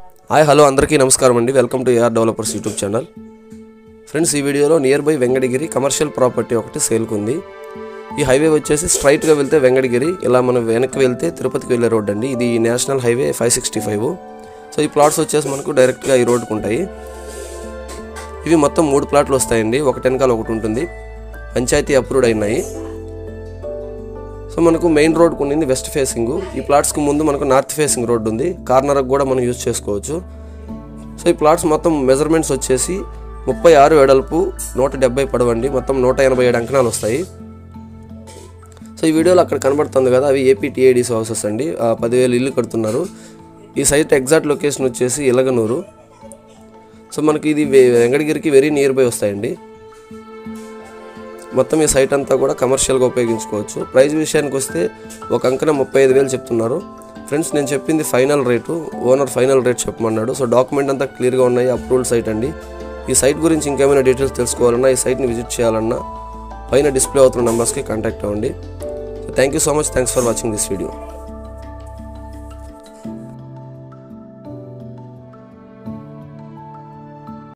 hi hello అందరికీ నమస్కారం అండి welcome to AR developers YouTube channel friends ఈ వీడియోలో near by Venkatagiri commercial property ఒకటి సేల్కి ఉంది ఈ హైవే వచ్చేసి స్ట్రైట్గా వెళ్తే వెంకటగిరి ఇలా మనం వెనక్కి వెళ్తే తిరుపతికి వెళ్ళే రోడ్ అండి ఇది national highway five sixty five so ఈ ప్లాట్స్ వచ్చేసి మనకు డైరెక్ట్గా ఈ రోడ్డుకు ఉంటాయి ఇవి మొత్తం మూడు ప్లాట్లు వస్తాయండి ఒకటి వెనకాల ఒకటి ఉంటుంది పంచాయతీ అప్రూవ్డ్ అయినాయి సో మనకు మెయిన్ రోడ్కు ఉండింది వెస్ట్ ఫేసింగ్ ఈ ప్లాట్స్కి ముందు మనకు నార్త్ ఫేసింగ్ రోడ్ ఉంది కార్నర్కి కూడా మనం యూజ్ చేసుకోవచ్చు సో ఈ ప్లాట్స్ మొత్తం మెజర్మెంట్స్ వచ్చేసి ముప్పై ఆరు వెడల్పు నూట డెబ్బై పొడవండి మొత్తం నూట ఎనభై ఏడు అంకణాలు వస్తాయి సో ఈ వీడియోలో అక్కడ కనబడుతుంది కదా అవి ఏపీ టీఐడీసీ హౌసెస్ అండి ఆ, పదివేలు ఇల్లు కడుతున్నారు ఈ సైట్ ఎగ్జాక్ట్ లొకేషన్ వచ్చేసి ఇలగనూరు సో మనకి ఇది వే- వెంకటగిరికి వెరీ నియర్ బై వస్తాయండి మొత్తం ఈ సైట్ అంతా కూడా కమర్షియల్గా ఉపయోగించుకోవచ్చు ప్రైస్ విషయానికి వస్తే ఒక అంకన ముప్పై ఐదు వేలు చెప్తున్నారు ఫ్రెండ్స్ నేను చెప్పింది final rate owner final rate చెప్పమన్నాడు సో డాక్యుమెంట్ అంతా క్లియర్గా ఉన్నాయి అప్రూవల్ సైట్ అండి ఈ సైట్ గురించి ఇంకేమైనా డీటెయిల్స్ తెలుసుకోవాలన్నా ఈ సైట్ని విజిట్ చేయాలన్నా పైన డిస్ప్లే అవుతున్న నెంబర్స్కి కాంటాక్ట్ అవ్వండి so thank you so much thanks for watching this video